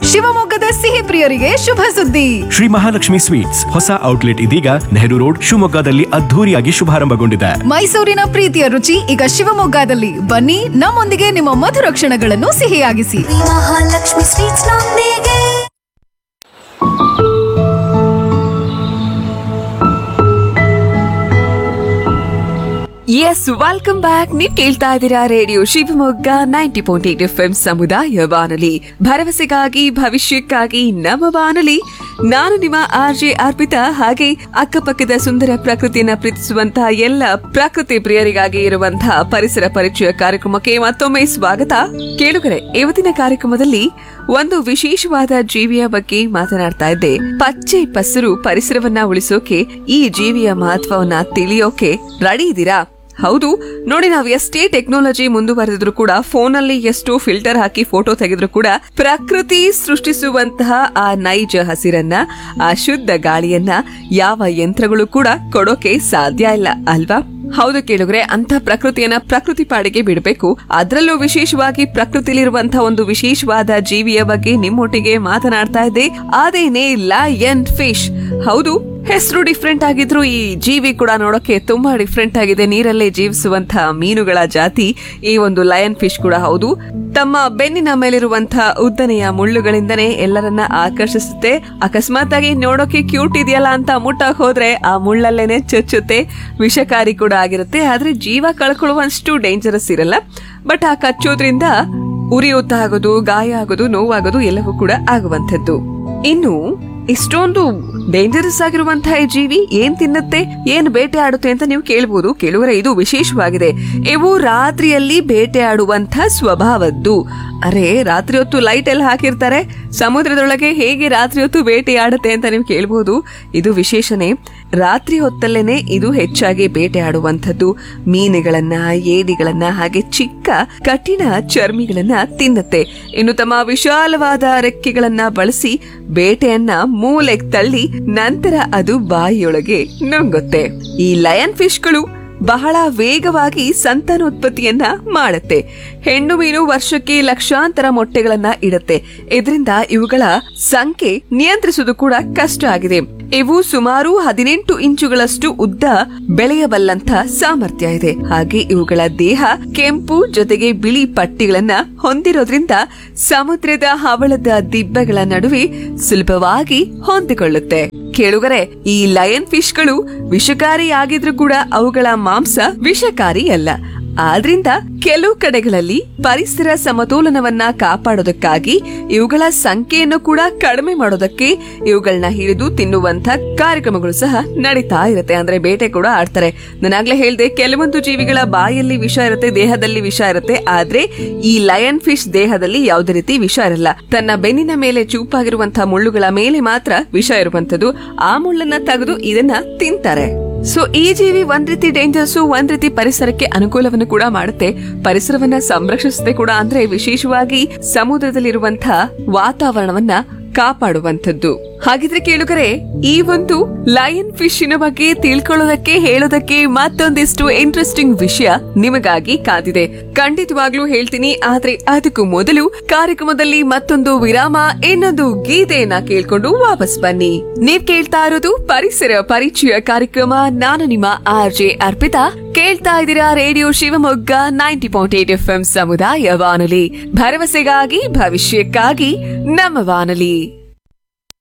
ಶಿವಮೊಗ್ಗದ ಸಿಹಿ ಪ್ರಿಯರಿಗೆ ಶುಭ ಸುದ್ದಿ ಶ್ರೀ ಮಹಾಲಕ್ಷ್ಮಿ ಸ್ವೀಟ್ಸ್ ಹೊಸ ಔಟ್ಲೆಟ್ ಇದೀಗ ನೆಹರು ರೋಡ್ ಶಿವಮೊಗ್ಗದಲ್ಲಿ ಅದ್ಧೂರಿಯಾಗಿ ಶುಭಾರಂಭಗೊಂಡಿದೆ ಮೈಸೂರಿನ ಪ್ರೀತಿಯ ರುಚಿ ಈಗ ಶಿವಮೊಗ್ಗದಲ್ಲಿ ಬನ್ನಿ ನಮ್ಮೊಂದಿಗೆ ನಿಮ್ಮ ಮಧುರ ಕ್ಷಣಗಳನ್ನು ಸಿಹಿಯಾಗಿಸಿ ಮಹಾಲಕ್ಷ್ಮಿ ಸ್ವೀಟ್ಸ್ ನೊಂದಿಗೆ ಎಸ್ ವೆಲ್ಕಮ್ ಬ್ಯಾಕ್ ನೀವ್ ಕೇಳ್ತಾ ಇದ್ದೀರಾ radio Shivamogga ninety point eight F M ಸಮುದಾಯ ಬಾನುಲಿ ಭರವಸೆಗಾಗಿ ಭವಿಷ್ಯಕ್ಕಾಗಿ ನಮ್ಮ ಬಾನುಲಿ ನಾನು ನಿಮ್ಮ ಆರ್ ಜೆ ಅರ್ಪಿತಾ ಹಾಗೆ ಅಕ್ಕಪಕ್ಕದ ಸುಂದರ ಪ್ರಕೃತಿಯನ್ನ ಪ್ರೀತಿಸುವಂತಹ ಎಲ್ಲ ಪ್ರಕೃತಿ ಪ್ರಿಯರಿಗಾಗಿ ಇರುವಂತಹ ಪರಿಸರ ಪರಿಚಯ ಕಾರ್ಯಕ್ರಮಕ್ಕೆ ಮತ್ತೊಮ್ಮೆ ಸ್ವಾಗತ ಕೇಳುಗರೆ ಇವತ್ತಿನ ಕಾರ್ಯಕ್ರಮದಲ್ಲಿ ಒಂದು ವಿಶೇಷವಾದ ಜೀವಿಯ ಬಗ್ಗೆ ಮಾತನಾಡ್ತಾ ಇದ್ದೆ ಪಚ್ಚೆ ಪಸರು ಪರಿಸರವನ್ನ ಉಳಿಸೋಕೆ ಈ ಜೀವಿಯ ಮಹತ್ವವನ್ನ ತಿಳಿಯೋಕೆ ರೆಡಿ ಇದ್ದೀರಾ ಹೌದು ನೋಡಿ ನಾವು ಎಷ್ಟೇ ಟೆಕ್ನಾಲಜಿ ಮುಂದುವರೆದಿದ್ರು ಕೂಡ ಫೋನಲ್ಲಿ ಎಷ್ಟು ಫಿಲ್ಟರ್ ಹಾಕಿ ಫೋಟೋ ತೆಗೆದ್ರು ಕೂಡ ಪ್ರಕೃತಿ ಸೃಷ್ಟಿಸುವಂತಹ ಆ ನೈಜ ಹಸಿರನ್ನ ಆ ಶುದ್ಧ ಗಾಳಿಯನ್ನ ಯಾವ ಯಂತ್ರಗಳು ಕೂಡ ಕೊಡೋಕೆ ಸಾಧ್ಯ ಇಲ್ಲ ಅಲ್ವಾ ಹೌದು ಕೇಳಿದ್ರೆ ಅಂತ ಪ್ರಕೃತಿಯನ್ನ ಪ್ರಕೃತಿ ಪಾಡಿಗೆ ಬಿಡಬೇಕು ಅದರಲ್ಲೂ ವಿಶೇಷವಾಗಿ ಪ್ರಕೃತಿಲಿರುವಂತಹ ಒಂದು ವಿಶೇಷವಾದ ಜೀವಿಯ ಬಗ್ಗೆ ನಿಮ್ಮೊಟ್ಟಿಗೆ ಮಾತನಾಡ್ತಾ ಇದ್ದೆ ಅದೇನೇ ಲಯನ್ ಫಿಶ್ ಹೌದು ಹೆಸರು ಡಿಫ್ರೆಂಟ್ ಆಗಿದ್ರು ಈ ಜೀವಿ ಕೂಡ ನೋಡೋಕೆ ತುಂಬಾ ಡಿಫ್ರೆಂಟ್ ಆಗಿದೆ ನೀರಲ್ಲೇ ಜೀವಿಸುವಂತಹ ಮೀನುಗಳ ಜಾತಿ ಈ ಒಂದು ಲಯನ್ ಫಿಶ್ ಕೂಡ ಹೌದು ತಮ್ಮ ಬೆನ್ನಿನ ಮೇಲಿರುವಂತಹ ಉದ್ದನೆಯ ಮುಳ್ಳುಗಳಿಂದನೇ ಎಲ್ಲರನ್ನ ಆಕರ್ಷಿಸುತ್ತೆ ಅಕಸ್ಮಾತ್ ಆಗಿ ನೋಡೋಕೆ ಕ್ಯೂಟ್ ಇದೆಯಲ್ಲ ಅಂತ ಮುಟ್ಟಕ್ ಹೋದ್ರೆ ಆ ಮುಳ್ಳಲ್ಲೇನೆ ಚುಚ್ಚುತ್ತೆ ವಿಷಕಾರಿ ಕೂಡ ಆಗಿರುತ್ತೆ ಆದ್ರೆ ಜೀವ ಕಳ್ಕೊಳ್ಳುವಷ್ಟು ಡೇಂಜರಸ್ ಇರಲ್ಲ ಬಟ್ ಆ ಕಚ್ಚೋದ್ರಿಂದ ಉರಿಯೂತ ಆಗೋದು ಗಾಯ ಆಗೋದು ನೋವಾಗೋದು ಎಲ್ಲವೂ ಕೂಡ ಆಗುವಂಥದ್ದು ಇನ್ನು ಇಷ್ಟೊಂದು ಡೇಂಜರಸ್ ಆಗಿರುವಂತಹ ಈ ಜೀವಿ ಏನ್ ತಿನ್ನುತ್ತೆ ಏನ್ ಬೇಟೆ ಆಡುತ್ತೆ ಅಂತ ನೀವು ಕೇಳಬಹುದು ಕೇಳುವರೆ ಇದು ವಿಶೇಷವಾಗಿದೆ ಇವು ರಾತ್ರಿಯಲ್ಲಿ ಬೇಟೆ ಆಡುವಂತಹ ಸ್ವಭಾವದ್ದು ಅರೆ ರಾತ್ರಿ ಹೊತ್ತು ಲೈಟ್ ಎಲ್ಲ ಹಾಕಿರ್ತಾರೆ ಸಮುದ್ರದೊಳಗೆ ಹೇಗೆ ರಾತ್ರಿ ಹೊತ್ತು ಬೇಟೆ ಆಡುತ್ತೆ ಅಂತ ನೀವು ಕೇಳಬಹುದು ಇದು ವಿಶೇಷನೇ ರಾತ್ರಿ ಹೊತ್ತಲ್ಲೇನೆ ಇದು ಹೆಚ್ಚಾಗಿ ಬೇಟೆ ಆಡುವಂಥದ್ದು ಮೀನುಗಳನ್ನ ಏಡಿಗಳನ್ನ ಹಾಗೆ ಚಿಕ್ಕ ಕಠಿಣ ಚರ್ಮಿಗಳನ್ನ ತಿನ್ನುತ್ತೆ ಇನ್ನು ತಮ್ಮ ವಿಶಾಲವಾದ ರೆಕ್ಕೆಗಳನ್ನ ಬಳಸಿ ಬೇಟೆಯನ್ನ ಮೂಲೆಗೆ ತಳ್ಳಿ ನಂತರ ಅದು ಬಾಯಿಯೊಳಗೆ ನುಂಗುತ್ತೆ ಈ ಲಯನ್ ಫಿಶ್ಗಳು ಬಹಳ ವೇಗವಾಗಿ ಸಂತಾನೋತ್ಪತ್ತಿಯನ್ನ ಮಾಡುತ್ತೆ ಹೆಣ್ಣು ಮೀನು ವರ್ಷಕ್ಕೆ ಲಕ್ಷಾಂತರ ಮೊಟ್ಟೆಗಳನ್ನ ಇಡುತ್ತೆ ಇದರಿಂದ ಇವುಗಳ ಸಂಖ್ಯೆ ನಿಯಂತ್ರಿಸುವುದು ಕೂಡ ಕಷ್ಟ ಆಗಿದೆ ಇವು ಸುಮಾರು ಹದಿನೆಂಟು ಇಂಚುಗಳಷ್ಟು ಉದ್ದ ಬೆಳೆಯಬಲ್ಲಂತ ಸಾಮರ್ಥ್ಯ ಇದೆ ಹಾಗೆ ಇವುಗಳ ದೇಹ ಕೆಂಪು ಜೊತೆಗೆ ಬಿಳಿ ಪಟ್ಟಿಗಳನ್ನ ಹೊಂದಿರೋದ್ರಿಂದ ಸಮುದ್ರದ ಹವಳದ ದಿಬ್ಬಗಳ ನಡುವೆ ಸುಲಭವಾಗಿ ಹೊಂದಿಕೊಳ್ಳುತ್ತೆ ಕೇಳುಗರೆ ಈ ಲಯನ್ ಫಿಶ್ಗಳು ವಿಷಕಾರಿಯಾಗಿದ್ರೂ ಕೂಡ ಅವುಗಳ ಮಾಂಸ ವಿಷಕಾರಿ ಅಲ್ಲ ಆದ್ರಿಂದ ಕೆಲವು ಕಡೆಗಳಲ್ಲಿ ಪರಿಸರ ಸಮತೋಲನವನ್ನ ಕಾಪಾಡೋದಕ್ಕಾಗಿ ಇವುಗಳ ಸಂಖ್ಯೆಯನ್ನು ಕೂಡ ಕಡಿಮೆ ಮಾಡೋದಕ್ಕೆ ಇವುಗಳನ್ನ ಹಿಡಿದು ತಿನ್ನುವಂತ ಕಾರ್ಯಕ್ರಮಗಳು ಸಹ ನಡೀತಾ ಇರುತ್ತೆ ಅಂದ್ರೆ ಬೇಟೆ ಕೂಡ ಆಡ್ತಾರೆ ನಾನಾಗ್ಲೇ ಹೇಳ್ದೆ ಕೆಲವೊಂದು ಜೀವಿಗಳ ಬಾಯಲ್ಲಿ ವಿಷ ಇರುತ್ತೆ ದೇಹದಲ್ಲಿ ವಿಷ ಇರುತ್ತೆ ಆದ್ರೆ ಈ ಲಯನ್ ಫಿಶ್ ದೇಹದಲ್ಲಿ ಯಾವುದೇ ರೀತಿ ವಿಷ ಇರಲ್ಲ ತನ್ನ ಬೆನ್ನಿನ ಮೇಲೆ ಚೂಪಾಗಿರುವಂತಹ ಮುಳ್ಳುಗಳ ಮೇಲೆ ಮಾತ್ರ ವಿಷ ಇರುವಂತದ್ದು ಆ ಮುಳ್ಳನ್ನ ತೆಗೆದು ಇದನ್ನ ತಿಂತಾರೆ ಸೊ ಈ ಜೀವಿ ಒಂದ್ ರೀತಿ ಡೇಂಜರ್ಸ್ ಒಂದ್ ರೀತಿ ಪರಿಸರಕ್ಕೆ ಅನುಕೂಲವನ್ನು ಕೂಡ ಮಾಡುತ್ತೆ ಪರಿಸರವನ್ನ ಸಂರಕ್ಷಿಸುತ್ತೆ ಕೂಡ ಅಂದ್ರೆ ವಿಶೇಷವಾಗಿ ಸಮುದ್ರದಲ್ಲಿರುವಂತಹ ವಾತಾವರಣವನ್ನ ಕಾಪಾಡುವಂಥದ್ದು ಹಾಗಿದ್ರೆ ಕೇಳುಗರೆ ಈ ಒಂದು ಲಯನ್ ಫಿಶಿನ ಬಗ್ಗೆ ತಿಳ್ಕೊಳ್ಳೋದಕ್ಕೆ ಹೇಳೋದಕ್ಕೆ ಮತ್ತೊಂದಿಷ್ಟು ಇಂಟ್ರೆಸ್ಟಿಂಗ್ ವಿಷಯ ನಿಮಗಾಗಿ ಕಾದಿದೆ ಖಂಡಿತವಾಗ್ಲೂ ಹೇಳ್ತೀನಿ ಆದ್ರೆ ಅದಕ್ಕೂ ಮೊದಲು ಕಾರ್ಯಕ್ರಮದಲ್ಲಿ ಮತ್ತೊಂದು ವಿರಾಮ ಇನ್ನೊಂದು ಗೀತೆಯನ್ನ ಕೇಳ್ಕೊಂಡು ವಾಪಸ್ ಬನ್ನಿ ನೀವ್ ಕೇಳ್ತಾ ಇರೋದು ಪರಿಸರ ಪರಿಚಯ ಕಾರ್ಯಕ್ರಮ ನಾನು ನಿಮ್ಮ ಆರ್ ಜೆ ಅರ್ಪಿತಾ ಕೇಳ್ತಾ ಇದ್ದೀರಾ radio Shivamogga ninety point eight F M ಸಮುದಾಯ ಬಾನುಲಿ ಭರವಸೆಗಾಗಿ ಭವಿಷ್ಯಕ್ಕಾಗಿ ನಮ್ಮ ಬಾನುಲಿ